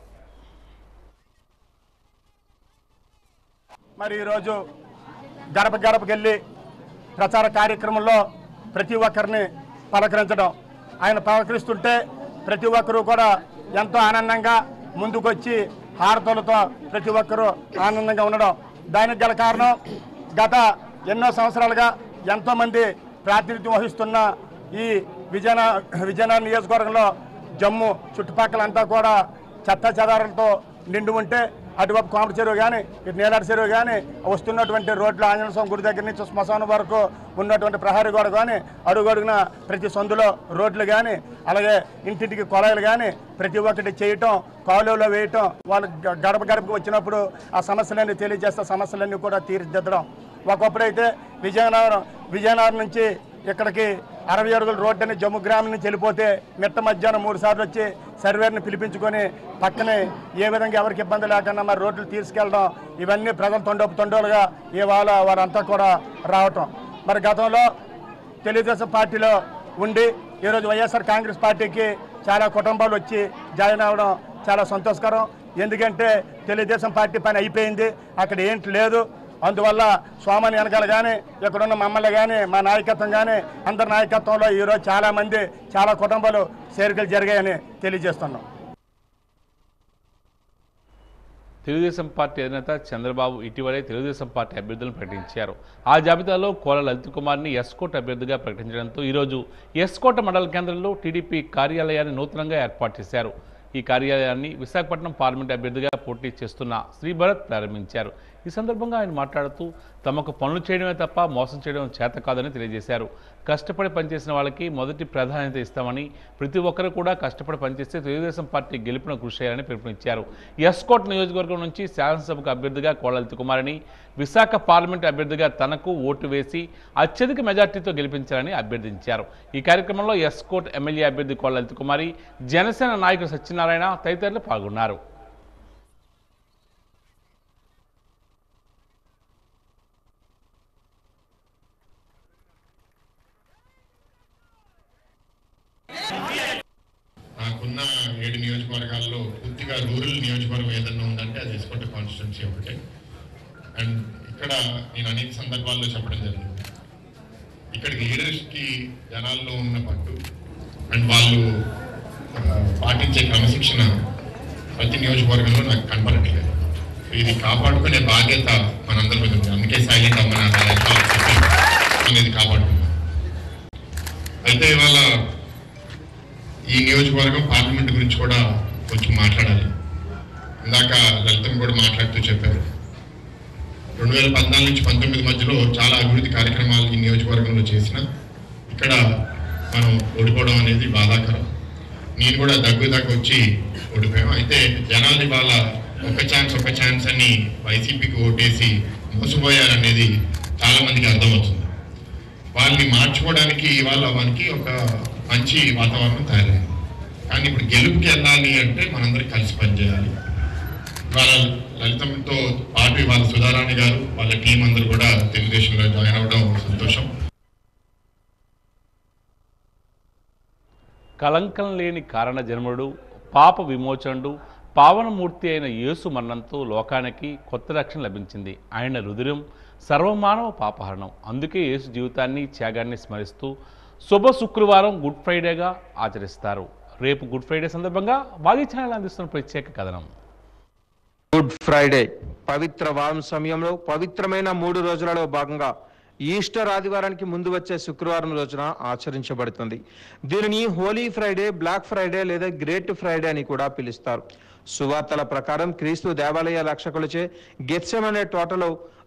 Speaker 7: మరి ఈరోజు గడప గడపకి వెళ్ళి ప్రచార కార్యక్రమంలో ప్రతి ఒక్కరిని పలకరించడం ఆయన పలకరిస్తుంటే ప్రతి ఒక్కరూ కూడా ఎంతో ఆనందంగా ముందుకొచ్చి హారతలతో ప్రతి ఒక్కరూ ఆనందంగా ఉండడం దానికి గల కారణం గత ఎన్నో సంవత్సరాలుగా ఎంతోమంది ప్రాతినిధ్యం వహిస్తున్న ఈ విజయనగరం విజయనగరం నియోజకవర్గంలో జమ్ము చుట్టుపక్కలంతా కూడా చెత్త చెదారంతో నిండి ఉంటే అటువైపు కోమటి చెరువు కానీ ఇటు నీలాడు చెరువు కానీ వస్తున్నటువంటి రోడ్లు ఆంజనేయ స్వామి గుడి దగ్గర నుంచి శ్మశానం వరకు ఉన్నటువంటి ప్రహరీ గోడ కానీ అడుగడుగున ప్రతి సందులో రోడ్లు కానీ అలాగే ఇంటింటికి కొలాయిలు కానీ ప్రతి ఒక్కటి చేయటం కాలువలో వేయటం వాళ్ళు గ- గడప గడపకు వచ్చినప్పుడు ఆ సమస్యలన్నీ తెలియజేస్తే సమస్యలన్నీ కూడా తీర్చిదిద్దడం ఒకప్పుడైతే విజయనగరం విజయనగరం నుంచి ఇక్కడికి అరవై అడుగుల రోడ్డు అని జమ్ము గ్రామం నుంచి వెళ్ళిపోతే మిట్ట మధ్యాహ్నం మూడు సార్లు వచ్చి సర్వేర్ని పిలిపించుకొని పక్కనే ఏ విధంగా ఎవరికి ఇబ్బంది లేకుండా మరి రోడ్లు తీసుకెళ్ళడం ఇవన్నీ ప్రజలు తొండోపు తొండోలుగా ఇవాళ వారంతా కూడా రావటం మరి గతంలో తెలుగుదేశం పార్టీలో ఉండి ఈరోజు వైఎస్ఆర్ కాంగ్రెస్ పార్టీకి చాలా కుటుంబాలు వచ్చి జాయిన్ అవ్వడం చాలా సంతోషకరం ఎందుకంటే తెలుగుదేశం పార్టీ పని అయిపోయింది అక్కడ ఏంటి లేదు అందువల్ల సోమని వెనకాల కానీ ఇక్కడున్న మమ్మల్ని కానీ మా నాయకత్వం కానీ అందరి నాయకత్వంలో ఈరోజు చాలామంది చాలా కుటుంబాలు చేరికలు జరిగాయని తెలియజేస్తున్నాం
Speaker 1: తెలుగుదేశం పార్టీ అధినేత చంద్రబాబు ఇటీవలే తెలుగుదేశం పార్టీ అభ్యర్థులను ప్రకటించారు ఆ జాబితాలో కోల లలిత్ కుమార్ని ఎస్కోట్ అభ్యర్థిగా ప్రకటించడంతో ఈరోజు ఎస్కోట మండల కేంద్రంలో టీడీపీ కార్యాలయాన్ని నూతనంగా ఏర్పాటు చేశారు ఈ కార్యాలయాన్ని విశాఖపట్నం పార్లమెంట్ అభ్యర్థిగా పోటీ చేస్తున్న శ్రీభరత్ ప్రారంభించారు ఈ సందర్భంగా ఆయన మాట్లాడుతూ తమకు పనులు చేయడమే తప్ప మోసం చేయడం చేత కాదని తెలియజేశారు కష్టపడి పనిచేసిన వాళ్ళకి మొదటి ప్రాధాన్యత ఇస్తామని ప్రతి ఒక్కరు కూడా కష్టపడి పనిచేస్తే తెలుగుదేశం పార్టీ గెలుపున కృషి చేయాలని పిలుపునిచ్చారు ఎస్కోట్ నియోజకవర్గం నుంచి శాసనసభకు అభ్యర్థిగా కోలలిత కుమారిని విశాఖ పార్లమెంట్ అభ్యర్థిగా తనకు ఓటు వేసి అత్యధిక మెజార్టీతో గెలిపించాలని అభ్యర్థించారు ఈ కార్యక్రమంలో ఎస్కోట్ ఎమ్మెల్యే అభ్యర్థి కోలలిత కుమారి జనసేన నాయకుడు సత్యనారాయణ తదితరులు పాల్గొన్నారు
Speaker 8: నాకున్న ఏడు నియోజకవర్గాల్లో పూర్తిగా రూరల్ నియోజకవర్గం ఏదన్నా ఉందంటే అది ఎస్కోట కాన్స్టిట్యున్సీ ఒకటే అండ్ ఇక్కడ నేను అనేక సందర్భాల్లో చెప్పడం జరిగింది ఇక్కడికి లీడర్స్కి జనాల్లో ఉన్న పట్టు అండ్ వాళ్ళు ఆ, పాటించే క్రమశిక్షణ ప్రతి నియోజకవర్గంలో నాకు కనపడట్లేదు సో ఇది కాపాడుకునే బాధ్యత మనందరి మీద ఉంది అందుకే సైలెంట్ అవ్వమని అనేది కాపాడుకున్నాం అయితే ఇవాళ ఈ నియోజకవర్గం పార్లమెంట్ గురించి కూడా కొంచెం మాట్లాడాలి ఇందాక లలితం కూడా మాట్లాడుతూ చెప్పారు రెండు వేల పద్నాలుగు నుంచి పంతొమ్మిది మధ్యలో చాలా అభివృద్ధి కార్యక్రమాలు ఈ నియోజకవర్గంలో చేసిన ఇక్కడ మనం ఓడిపోవడం అనేది బాధాకరం నేను కూడా దగ్గు దగ్గు వచ్చి ఓడిపోయాం అయితే జనాలు ఇవాళ ఒక ఛాన్స్ ఒక ఛాన్స్ అని వైసీపీకి ఓటేసి మోసపోయారనేది చాలా మందికి అర్థమవుతుంది వాళ్ళని మార్చుకోవడానికి ఇవాళ మనకి ఒక మంచి వాతావరణం తయారైంది కానీ ఇప్పుడు గెలుపుకి వెళ్ళాలి అంటే మనందరం కలిసి పనిచేయాలి ఇవాళ లలితంతో పాటు ఇవాళ సుధారాణి గారు వాళ్ళ టీం అందరూ కూడా తెలుగుదేశంలో జాయిన్ అవ్వడం సంతోషం
Speaker 1: కలంకం లేని కారణ జన్ముడు పాప విమోచనుడు పావనమూర్తి అయిన యేసు మరణంతో లోకానికి కొత్త రక్షణ లభించింది ఆయన రుధిరం సర్వమానవ పాపహరణం అందుకే యేసు జీవితాన్ని త్యాగాన్ని స్మరిస్తూ శుభ శుక్రవారం గుడ్ ఫ్రైడేగా ఆచరిస్తారు రేపు గుడ్ ఫ్రైడే సందర్భంగా వాగి ఛానల్ అందిస్తున్న ప్రత్యేక కథనం
Speaker 9: గుడ్ ఫ్రైడే పవిత్ర వారం సమయంలో పవిత్రమైన మూడు రోజులలో భాగంగా ఈస్టర్ ఆదివారానికి ముందు వచ్చే శుక్రవారం రోజున ఆచరించబడుతుంది దీనిని హోలీ ఫ్రైడే బ్లాక్ ఫ్రైడే లేదా గ్రేట్ ఫ్రైడే అని కూడా పిలుస్తారు సువార్తల ప్రకారం క్రీస్తు దేవాలయ రక్షకులచే గెత్సెం అనే తోటలో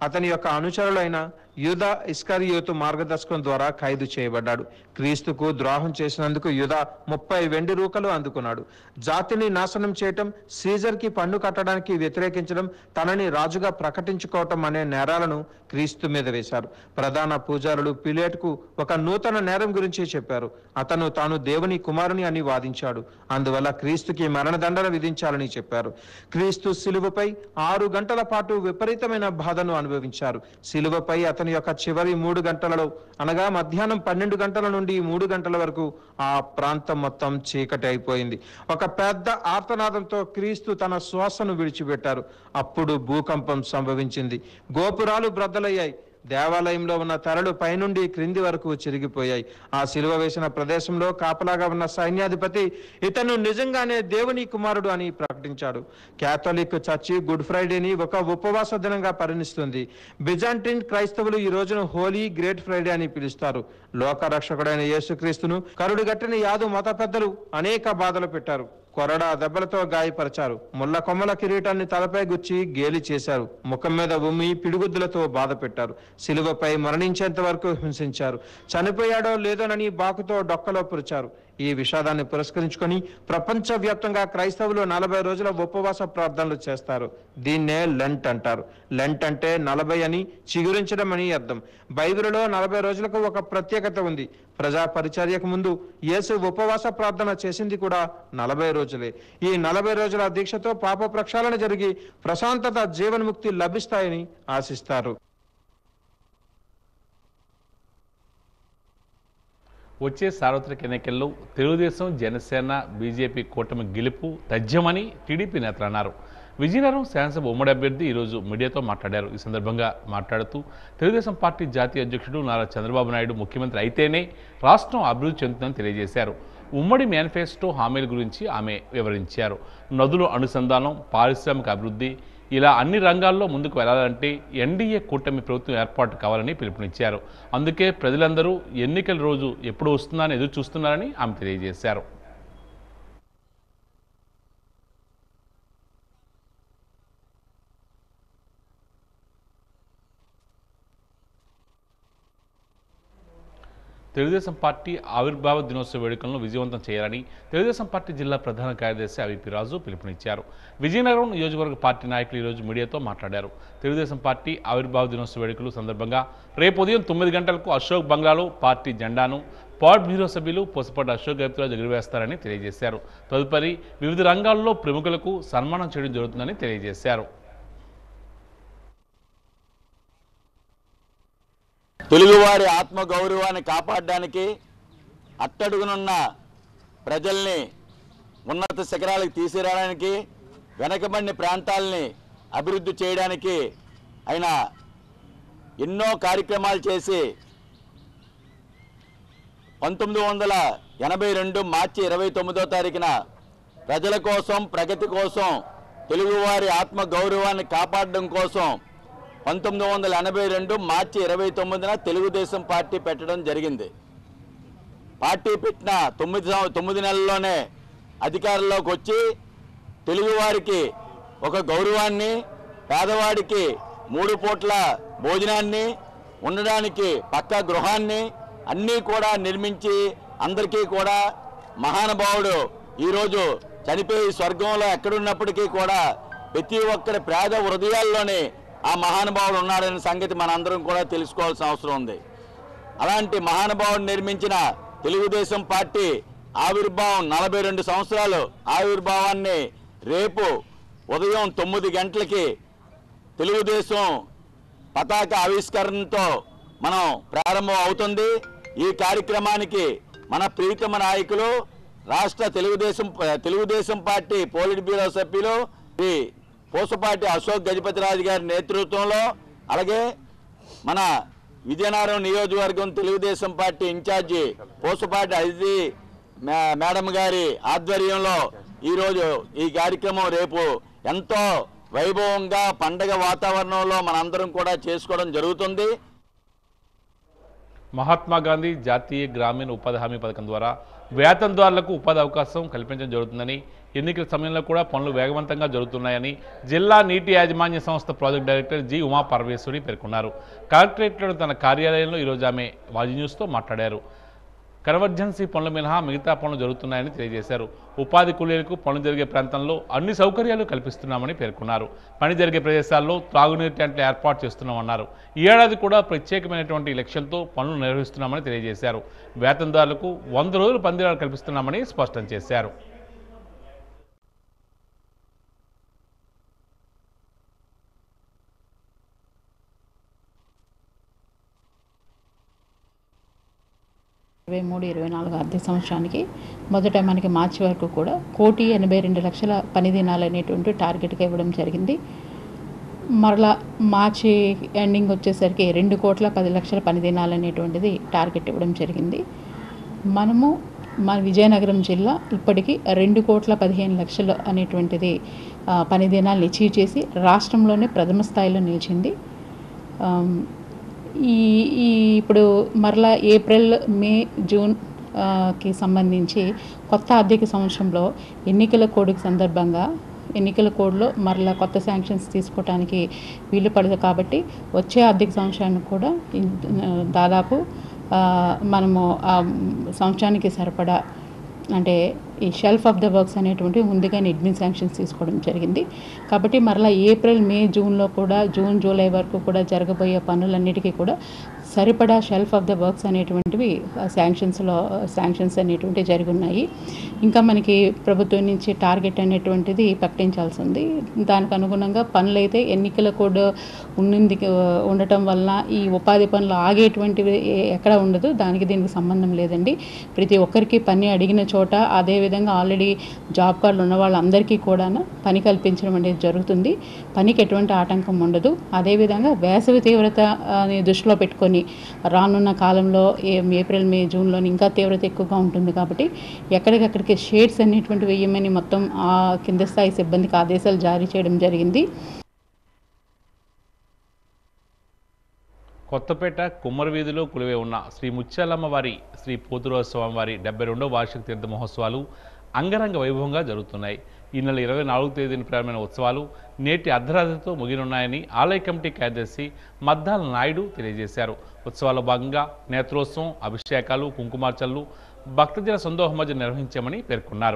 Speaker 9: అతని యొక్క అనుచరులైన యూదా ఇస్కరియోతు మార్గదర్శకం ద్వారా ఖైదు చేయబడ్డాడు క్రీస్తుకు ద్రోహం చేసినందుకు యూదా ముప్పై వెండి రూకలు అందుకున్నాడు జాతిని నాశనం చేయటం సీజర్కి పన్ను కట్టడానికి వ్యతిరేకించడం తనని రాజుగా ప్రకటించుకోవటం అనే నేరాలను క్రీస్తు మీద వేశారు ప్రధాన పూజారులు పిలేట్కు ఒక నూతన నేరం గురించి చెప్పారు అతను తాను దేవుని కుమారుని అని వాదించాడు అందువల్ల క్రీస్తుకి మరణదండన విధించాలని చెప్పారు క్రీస్తు శిలువపై ఆరు గంటల పాటు విపరీతమైన బాధను అనుభవించారు శిలువపై అతని యొక్క చివరి మూడు గంటలలో అనగా మధ్యాహ్నం పన్నెండు గంటల నుండి మూడు గంటల వరకు ఆ ప్రాంతం మొత్తం చీకటి అయిపోయింది ఒక పెద్ద ఆర్తనాదంతో క్రీస్తు తన శ్వాసను విడిచిపెట్టారు అప్పుడు భూకంపం సంభవించింది గోపురాలు బ్రద్దలయ్యాయి దేవాలయంలో ఉన్న తెరలు పైనుండి క్రింది వరకు చిరిగిపోయాయి ఆ శిలువ వేసిన ప్రదేశంలో కాపలాగా ఉన్న సైన్యాధిపతి ఇతను నిజంగానే దేవుని కుమారుడు అని ప్రకటించాడు కేథలిక్ చర్చి గుడ్ ఫ్రైడేని ఒక ఉపవాస దినంగా పరిణిస్తుంది బిజాంటిన్ క్రైస్తవులు ఈ రోజును హోలీ గ్రేట్ ఫ్రైడే అని పిలుస్తారు లోకరక్షకుడైన యేసుక్రీస్తును కరుడుగట్టిన యాదు మత పెద్దలు అనేక బాధలు పెట్టారు కొరడా దెబ్బలతో గాయపరిచారు ముళ్ళ కొమ్మల కిరీటాన్ని తలపై గుచ్చి గేలి చేశారు ముఖం మీద ఉమ్మి పిడిగుద్దులతో బాధ పెట్టారు శిలువపై మరణించేంత వరకు హింసించారు చనిపోయాడో లేదోనని బాకుతో డొక్కలో పురిచారు ఈ విషాదాన్ని పురస్కరించుకొని ప్రపంచవ్యాప్తంగా క్రైస్తవులు నలభై రోజుల ఉపవాస ప్రార్థనలు చేస్తారు దీన్నే లెంట్ అంటారు లెంట్ అంటే నలభై అని చిగురించడం అని అర్థం బైబిల్లో నలభై రోజులకు ఒక ప్రత్యేకత ఉంది ప్రజా పరిచర్యకు ముందు యేసు ఉపవాస ప్రార్థన చేసింది కూడా నలభై రోజులే ఈ నలభై రోజుల దీక్షతో పాప ప్రక్షాళన జరిగి ప్రశాంతత జీవన్ముక్తి లభిస్తాయని ఆశిస్తారు
Speaker 1: వచ్చే సార్వత్రిక ఎన్నికల్లో తెలుగుదేశం జనసేన బీజేపీ కూటమి గెలుపు తథ్యమని టీడీపీ నేతలు అన్నారు విజయనగరం శాసనసభ ఉమ్మడి అభ్యర్థి ఈరోజు మీడియాతో మాట్లాడారు ఈ సందర్భంగా మాట్లాడుతూ తెలుగుదేశం పార్టీ జాతీయ అధ్యక్షుడు నారా చంద్రబాబు నాయుడు ముఖ్యమంత్రి అయితేనే రాష్ట్రం అభివృద్ధి చెందుతుందని తెలియజేశారు ఉమ్మడి మేనిఫెస్టో హామీల గురించి ఆమె వివరించారు నదుల అనుసంధానం పారిశ్రామిక అభివృద్ధి ఇలా అన్ని రంగాల్లో ముందుకు వెళ్లాలంటే ఎన్డీఏ కూటమి ప్రభుత్వం ఏర్పాటు కావాలని పిలుపునిచ్చారు అందుకే ప్రజలందరూ ఎన్నికల రోజు ఎప్పుడు వస్తుందని ఎదురు చూస్తున్నారని ఆమె తెలియజేశారు తెలుగుదేశం పార్టీ ఆవిర్భావ దినోత్సవ వేడుకలను విజయవంతం చేయాలని తెలుగుదేశం పార్టీ జిల్లా ప్రధాన కార్యదర్శి అవిపి రాజు పిలుపునిచ్చారు విజయనగరం నియోజకవర్గ పార్టీ నాయకులు ఈరోజు మీడియాతో మాట్లాడారు తెలుగుదేశం పార్టీ ఆవిర్భావ దినోత్సవ వేడుకలు సందర్భంగా రేపు ఉదయం తొమ్మిది గంటలకు అశోక్ బంగ్లాలో పార్టీ జెండాను పాట్ బ్యూరో సభ్యులు పొసపాటి అశోక్ గైత్రాజ్ ఎగురవేస్తారని తెలియజేశారు తదుపరి వివిధ రంగాల్లో ప్రముఖులకు సన్మానం చేయడం జరుగుతుందని తెలియజేశారు
Speaker 10: తెలుగువారి ఆత్మ గౌరవాన్ని కాపాడడానికి అట్టడుగునున్న ప్రజల్ని ఉన్నత శిఖరాలకు తీసుకురావడానికి వెనకబడిన ప్రాంతాలని అభివృద్ధి చేయడానికి ఆయన ఎన్నో కార్యక్రమాలు చేసి పంతొమ్మిది వందల ఎనభై రెండు మార్చి ఇరవై తొమ్మిదో తారీఖున ప్రజల కోసం ప్రగతి కోసం తెలుగువారి ఆత్మ గౌరవాన్ని కాపాడడం కోసం పంతొమ్మిది వందల ఎనభై రెండు మార్చి ఇరవై తొమ్మిదిన తెలుగుదేశం పార్టీ పెట్టడం జరిగింది పార్టీ పెట్టిన తొమ్మిది సం- తొమ్మిది నెలల్లోనే అధికారంలోకి వచ్చి తెలుగువారికి ఒక గౌరవాన్ని పేదవాడికి మూడు పూట్ల భోజనాన్ని ఉండడానికి పక్కా గృహాన్ని అన్నీ కూడా నిర్మించి అందరికీ కూడా మహానుభావుడు ఈరోజు చనిపోయి స్వర్గంలో ఎక్కడున్నప్పటికీ కూడా ప్రతి ఒక్కరి పేద హృదయాల్లోనే ఆ మహానుభావుడు ఉన్నాడనే సంగతి మనందరం కూడా తెలుసుకోవాల్సిన అవసరం ఉంది అలాంటి మహానుభావుడు నిర్మించిన తెలుగుదేశం పార్టీ ఆవిర్భావం నలభై రెండు సంవత్సరాలు ఆవిర్భావాన్ని రేపు ఉదయం తొమ్మిది గంటలకి తెలుగుదేశం పతాక ఆవిష్కరణతో మనం ప్రారంభం అవుతుంది ఈ కార్యక్రమానికి మన ప్రీతమ నాయకులు రాష్ట్ర Telugu Desam Telugu Desam party politburo సభ్యులు శ్రీ పూసపాటి అశోక్ గజపతిరాజు గారి నేతృత్వంలో అలాగే మన విజయనగరం నియోజకవర్గం తెలుగుదేశం పార్టీ ఇన్ఛార్జి పూసపాటి అదితి మే- మేడం గారి ఆధ్వర్యంలో ఈరోజు ఈ కార్యక్రమం రేపు ఎంతో వైభవంగా పండగ వాతావరణంలో మనందరం కూడా చేసుకోవడం జరుగుతుంది
Speaker 1: మహాత్మా గాంధీ జాతీయ గ్రామీణ ఉపాధి హామీ పథకం ద్వారా వేతనదారులకు ఉపాధి అవకాశం కల్పించడం జరుగుతుందని ఎన్నికల సమయంలో కూడా పనులు వేగవంతంగా జరుగుతున్నాయని జిల్లా నీటి యాజమాన్య సంస్థ project director G Uma Parameswari పేర్కొన్నారు కలెక్టరేట్లో తన కార్యాలయంలో ఈరోజు ఆమె వాజీ న్యూస్తో మాట్లాడారు కన్వర్జెన్సీ పనులు మినహా మిగతా పనులు జరుగుతున్నాయని తెలియజేశారు ఉపాధి కూలీలకు పనులు జరిగే ప్రాంతంలో అన్ని సౌకర్యాలు కల్పిస్తున్నామని పేర్కొన్నారు పని జరిగే ప్రదేశాల్లో త్రాగునీరు ట్యాంకులు ఏర్పాటు చేస్తున్నామన్నారు ఈ ఏడాది కూడా ప్రత్యేకమైనటువంటి లక్ష్యంతో పనులు నిర్వహిస్తున్నామని తెలియజేశారు వేతనదారులకు వంద రోజులు పందిరాలు కల్పిస్తున్నామని స్పష్టం చేశారు
Speaker 11: ఇరవై మూడు ఇరవై నాలుగు ఆర్థిక సంవత్సరానికి మొదట మనకి మార్చి వరకు కూడా కోటి ఎనభై రెండు లక్షల పని దినాలు అనేటువంటి టార్గెట్గా ఇవ్వడం జరిగింది మరలా మార్చి ఎండింగ్ వచ్చేసరికి రెండు కోట్ల పది లక్షల పని దినాలు అనేటువంటిది టార్గెట్ ఇవ్వడం జరిగింది మనము మన విజయనగరం జిల్లా ఇప్పటికీ రెండు కోట్ల పదిహేను లక్షలు అనేటువంటిది ఆ, పని దినాలను అచీవ్ చేసి రాష్ట్రంలోనే ప్రథమ స్థాయిలో నిలిచింది ఆమ్, ఈ ఈ ఇప్పుడు మరలా ఏప్రిల్ మే జూన్ ఆ, కి సంబంధించి కొత్త ఆర్థిక సంవత్సరంలో ఎన్నికల కోడ్కి సందర్భంగా ఎన్నికల కోడ్లో మరలా కొత్త శాంక్షన్స్ తీసుకోవడానికి వీలు పడదు కాబట్టి వచ్చే ఆర్థిక సంవత్సరానికి కూడా ఇన్- దాదాపు ఆ, మనము ఆ సంవత్సరానికి సరిపడా అంటే ఈ షెల్ఫ్ ఆఫ్ ద వర్క్స్ అనేటువంటివి ముందుగానే అడ్మిన్ శాంక్షన్స్ తీసుకోవడం జరిగింది కాబట్టి మరలా ఏప్రిల్ మే జూన్లో కూడా జూన్ జూలై వరకు కూడా జరగబోయే పనులన్నిటికీ కూడా సరిపడా షెల్ఫ్ ఆఫ్ ద వర్క్స్ అనేటువంటివి శాంక్షన్స్లో శాంక్షన్స్ అనేటువంటివి జరిగి ఉన్నాయి ఇంకా మనకి ప్రభుత్వం నుంచి టార్గెట్ అనేటువంటిది ప్రకటించాల్సి ఉంది దానికి అనుగుణంగా పనులు అయితే ఎన్నికల కోడ్ ఉన్నింది ఉండటం వలన ఈ ఉపాధి పనులు ఆగేటువంటివి ఏ- ఎక్కడ ఉండదు దానికి దీనికి సంబంధం లేదండి ప్రతి ఒక్కరికి పని అడిగిన చోట అదేవిధంగా ఆల్రెడీ జాబ్ కార్డులు ఉన్న వాళ్ళందరికీ కూడా పని కల్పించడం అనేది జరుగుతుంది పనికి ఎటువంటి ఆటంకం ఉండదు అదేవిధంగా వేసవి తీవ్రత అని దృష్టిలో పెట్టుకొని రానున్న కాలంలో ఏ- ఏప్రిల్ మే జూన్లోని ఇంకా తీవ్రత ఎక్కువగా ఉంటుంది కాబట్టి ఎక్కడికక్కడికి షేడ్స్ అనేటువంటి వేయమని మొత్తం ఆ కింద స్థాయి సిబ్బందికి ఆదేశాలు జారీ చేయడం జరిగింది
Speaker 1: కొత్తపేట కుమ్మరి వీధిలో కొలువై ఉన్న శ్రీ ముత్యాలమ్మ వారి శ్రీ పోతురాజు స్వామి వారి డెబ్బై రెండవ వార్షిక తీర్థ మహోత్సవాలు అంగరంగ వైభవంగా జరుగుతున్నాయి ఈ నెల ఇరవై నాలుగు తేదీన ప్రారంభమైన ఉత్సవాలు నేటి అర్ధరాత్రితో ముగినున్నాయని ఆలయ కమిటీ కార్యదర్శి మద్దాల నాయుడు తెలియజేశారు ఉత్సవాల్లో భాగంగా నేత్రోత్సవం అభిషేకాలు కుంకుమార్చనలు భక్తజన సందోహం మధ్య నిర్వహించామని పేర్కొన్నారు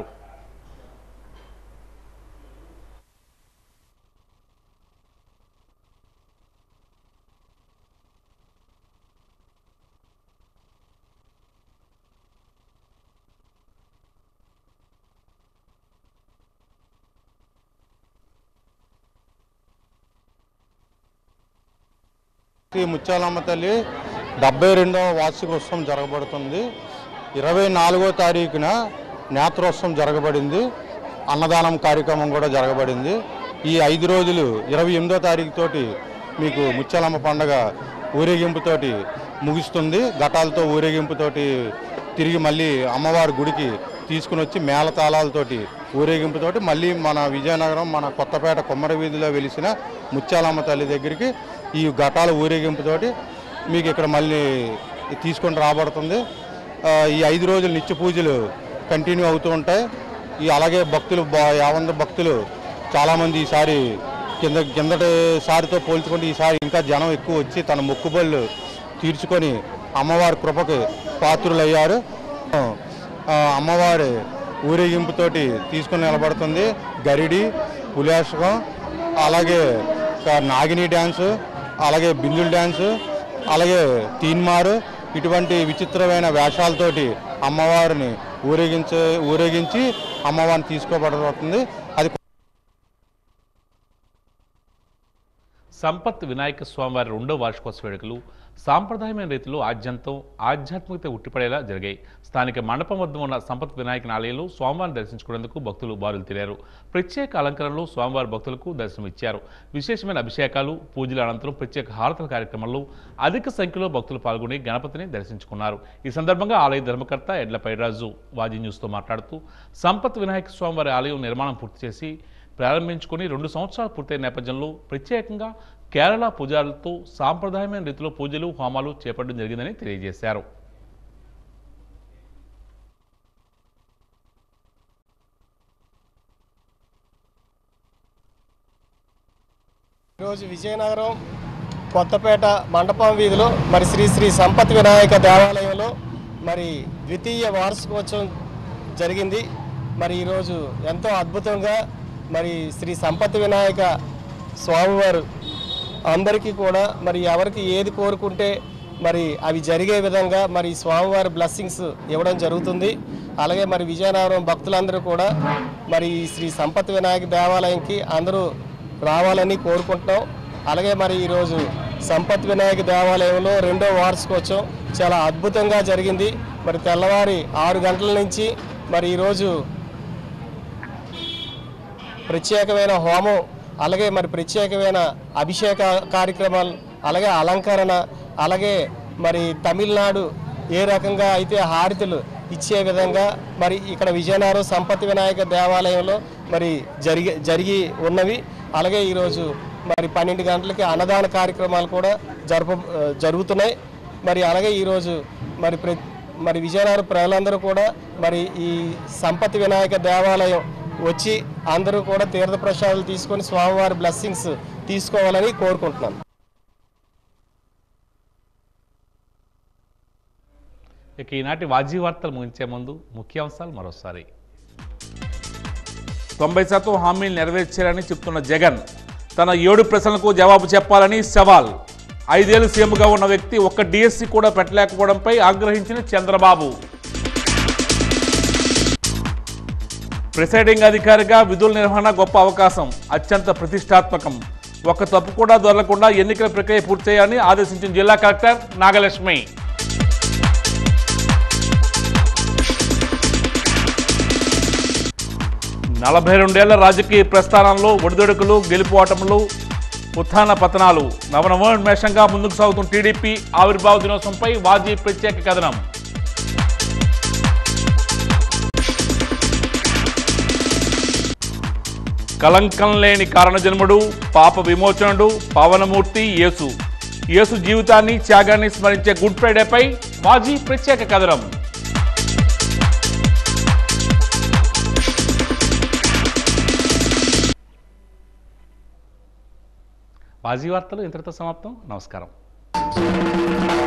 Speaker 12: శ్రీ ముత్యాలమ్మ తల్లి డెబ్బై రెండవ వార్షికోత్సవం జరగబడుతుంది ఇరవై నాలుగో తారీఖున నేత్రోత్సవం జరగబడింది అన్నదానం కార్యక్రమం కూడా జరగబడింది ఈ ఐదు రోజులు ఇరవై ఎనిమిదో తారీఖు తోటి మీకు ముత్యాలమ్మ పండగ ఊరేగింపుతోటి ముగుస్తుంది ఘటాలతో ఊరేగింపుతోటి తిరిగి మళ్ళీ అమ్మవారి గుడికి తీసుకుని వచ్చి మేళతాళాలతోటి ఊరేగింపుతోటి మళ్ళీ మన విజయనగరం మన కొత్తపేట కొమ్మర వీధిలో వెలిసిన ముత్యాలమ్మ తల్లి దగ్గరికి ఈ ఘటాల ఊరేగింపుతోటి మీకు ఇక్కడ మళ్ళీ తీసుకొని రాబడుతుంది ఆ, ఈ ఐదు రోజులు నిత్య పూజలు కంటిన్యూ అవుతూ ఉంటాయి ఈ అలాగే భక్తులు బా- యావంద భక్తులు చాలామంది ఈసారి కింద కిందటి సారితో పోల్చుకుంటే ఈసారి ఇంకా జనం ఎక్కువ వచ్చి తన మొక్కుబళ్ళు తీర్చుకొని అమ్మవారి కృపకి పాత్రులయ్యారు ఆ, అమ్మవారి ఊరేగింపుతోటి తీసుకొని నిలబడుతుంది గరిడి పులేషకం అలాగే క- నాగిని డ్యాన్సు అలాగే బిందుల్ డ్యాన్సు అలాగే తీన్మారు ఇటువంటి విచిత్రమైన వేషాలతోటి అమ్మవారిని ఊరేగించే ఊరేగించి అమ్మవారిని తీసుకోబడుతుంది అది
Speaker 1: సంపత్ వినాయక స్వామివారి రెండో వార్షికోత్సవ వేడుకలు సాంప్రదాయమైన రీతిలో ఆద్యంతం ఆధ్యాత్మికత ఉట్టిపడేలా జరిగాయి స్థానిక మండపం వద్ద ఉన్న సంపత్ వినాయక ఆలయంలో స్వామివారిని దర్శించుకునేందుకు భక్తులు బారులు తిరారు ప్రత్యేక అలంకరణలో స్వామివారి భక్తులకు దర్శనమిచ్చారు విశేషమైన అభిషేకాలు పూజల అనంతరం ప్రత్యేక హారతల కార్యక్రమంలో అధిక సంఖ్యలో భక్తులు పాల్గొని గణపతిని దర్శించుకున్నారు ఈ సందర్భంగా ఆలయ ధర్మకర్త ఎడ్ల పైరాజు వాజీ న్యూస్తో మాట్లాడుతూ సంపత్ వినాయక స్వామివారి ఆలయం నిర్మాణం పూర్తి చేసి ప్రారంభించుకొని రెండు సంవత్సరాలు పూర్తయిన నేపథ్యంలో ప్రత్యేకంగా కేరళ పూజారులతో సాంప్రదాయమైన రీతిలో పూజలు హోమాలు చేపట్టడం జరిగిందని తెలియజేశారు
Speaker 13: ఈరోజు విజయనగరం కొత్తపేట మండపం వీధిలో మరి శ్రీ శ్రీ సంపత్ వినాయక దేవాలయంలో మరి ద్వితీయ వార్షికోత్సవం జరిగింది మరి ఈరోజు ఎంతో అద్భుతంగా మరి శ్రీ సంపత్ వినాయక స్వామివారు అందరికీ కూడా మరి ఎవరికి ఏది కోరుకుంటే మరి అవి జరిగే విధంగా మరి స్వామివారి బ్లెస్సింగ్స్ ఇవ్వడం జరుగుతుంది అలాగే మరి విజయనగరం భక్తులందరూ కూడా మరి ఈ శ్రీ సంపత్ వినాయక దేవాలయంకి అందరూ రావాలని కోరుకుంటున్నాం అలాగే మరి ఈరోజు సంపత్ వినాయక దేవాలయంలో రెండో వార్షికోత్సవం చాలా అద్భుతంగా జరిగింది మరి తెల్లవారి ఆరు గంటల నుంచి మరి ఈరోజు ప్రత్యేకమైన హోమం అలాగే మరి ప్రత్యేకమైన అభిషేక కార్యక్రమాలు అలాగే అలంకరణ అలాగే మరి తమిళనాడు ఏ రకంగా అయితే హారతులు ఇచ్చే విధంగా మరి ఇక్కడ విజయనగరం సంపత్ వినాయక దేవాలయంలో మరి జరిగి జరిగి ఉన్నవి అలాగే ఈరోజు మరి పన్నెండు గంటలకి అన్నదాన కార్యక్రమాలు కూడా జరుపు జరుగుతున్నాయి మరి అలాగే ఈరోజు మరి ప్ర మరి విజయనగరం ప్రజలందరూ కూడా మరి ఈ సంపత్ వినాయక దేవాలయం వచ్చి అందరూ కూడా తీర్థ ప్రసాదాలు తీసుకొని స్వామివారి బ్లెస్సింగ్స్ తీసుకోవాలని కోరుకుంటున్నాను
Speaker 1: ఇక ఈనాటి వాజీ వార్తలు ముగించే ముందు ముఖ్యాంశాలు మరోసారి తొంభై శాతం హామీలు నెరవేర్చారని చెప్తున్న జగన్ తన ఏడు ప్రశ్నలకు జవాబు చెప్పాలని సవాల్ ఐదేళ్లు సీఎంగా ఉన్న వ్యక్తి ఒక్క డిఎస్సి కూడా పెట్టలేకపోవడంపై ఆగ్రహించిన చంద్రబాబు ప్రిసైడింగ్ అధికారిగా విధుల నిర్వహణ గొప్ప అవకాశం అత్యంత ప్రతిష్టాత్మకం ఒక్క తప్పు కూడా దొరకకుండా ఎన్నికల ప్రక్రియ పూర్తి చేయాలని ఆదేశించిన జిల్లా కలెక్టర్ నాగలక్ష్మి నలభై రెండేళ్ల రాజకీయ ప్రస్థానంలో ఒడిదొడుకులు గెలుపోటములు ఉత్థాన పతనాలు నవనవోన్మేషంగా ముందుకు సాగుతున్న టీడీపీ ఆవిర్భావ దినోత్సవంపై వాజీ ప్రత్యేక కథనం కలంకం లేని కారణజన్ముడు పాప విమోచనుడు పావనమూర్తి యేసు యేసు జీవితాన్ని త్యాగాన్ని స్మరించే గుడ్ ఫ్రైడేపై వాజీ ప్రత్యేక కథనం వాజీ వార్తలు ఇంతటితో సమాప్తం నమస్కారం